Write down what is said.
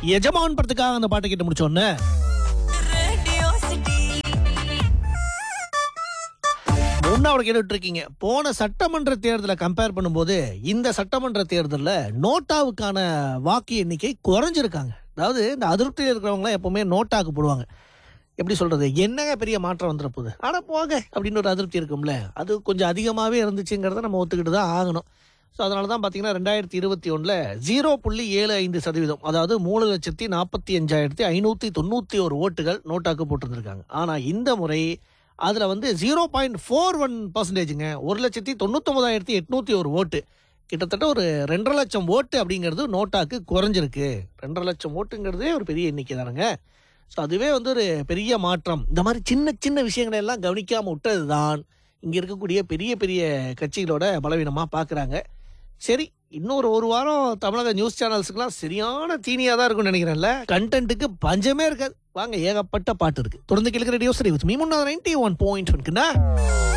எஜமான் படத்துக்காக அந்த பாட்டை கேட்டு முடிச்சோன்னே Radio City. முன்னாடி கேட்டுட்டு இருக்கீங்க போன சட்டமன்ற தேர்தலை கம்பேர் பண்ணும்போது இந்த சட்டமன்ற தேர்தலில் நோட்டாவுக்கான வாக்கு எண்ணிக்கை குறைஞ்சிருக்காங்க அதாவது இந்த அதிருப்தியில் இருக்கிறவங்களாம் எப்பவுமே நோட்டாக்கு போடுவாங்க எப்படி சொல்றது என்னங்க பெரிய மாற்றம் வந்துட போகுது ஆனா போங்க அப்படின்னு ஒரு அதிருப்தி இருக்கும்ல அது கொஞ்சம் அதிகமாகவே இருந்துச்சுங்கிறத நம்ம ஒத்துக்கிட்டு தான் ஆகணும் ஸோ அதனால தான் பார்த்தீங்கன்னா ரெண்டாயிரத்தி இருபத்தி ஒன்றில் ஜீரோ புள்ளி ஏழு ஐந்து சதவீதம் அதாவது மூணு லட்சத்தி நாற்பத்தி அஞ்சாயிரத்தி ஐநூற்றி தொண்ணூற்றி ஒரு ஓட்டுகள் நோட்டாக்கு போட்டிருந்திருக்காங்க ஆனால் இந்த முறை அதில் வந்து ஜீரோ பாயிண்ட் ஃபோர் ஒன் பர்சன்டேஜுங்க ஒரு லட்சத்தி தொண்ணூத்தொம்பதாயிரத்தி எட்நூற்றி ஒரு ஓட்டு கிட்டத்தட்ட ஒரு ரெண்டரை லட்சம் ஓட்டு அப்படிங்கிறது நோட்டாக்கு குறைஞ்சிருக்கு ரெண்டரை லட்சம் ஓட்டுங்கிறதே ஒரு பெரிய எண்ணிக்கை தானுங்க ஸோ அதுவே வந்து ஒரு பெரிய மாற்றம் இந்த மாதிரி சின்ன சின்ன விஷயங்களை எல்லாம் கவனிக்காமல் விட்டது தான் இங்கே இருக்கக்கூடிய பெரிய பெரிய கட்சிகளோட பலவீனமாக பார்க்குறாங்க சரி இன்னொரு ஒரு வாரம் தமிழக நியூஸ் சேனல்ஸுக்குலாம் சரியான தீனியாக தான் இருக்கும்னு நினைக்கிறேன்ல கண்டென்ட்டுக்கு பஞ்சமே இருக்காது வாங்க ஏகப்பட்ட பாட்டு இருக்கு தொடர்ந்து கேட்கிற ரேடியோ சரி வித் மீ முன்னாள் நைன்டி ஒன் பாயிண்ட் இருக்குண்ணா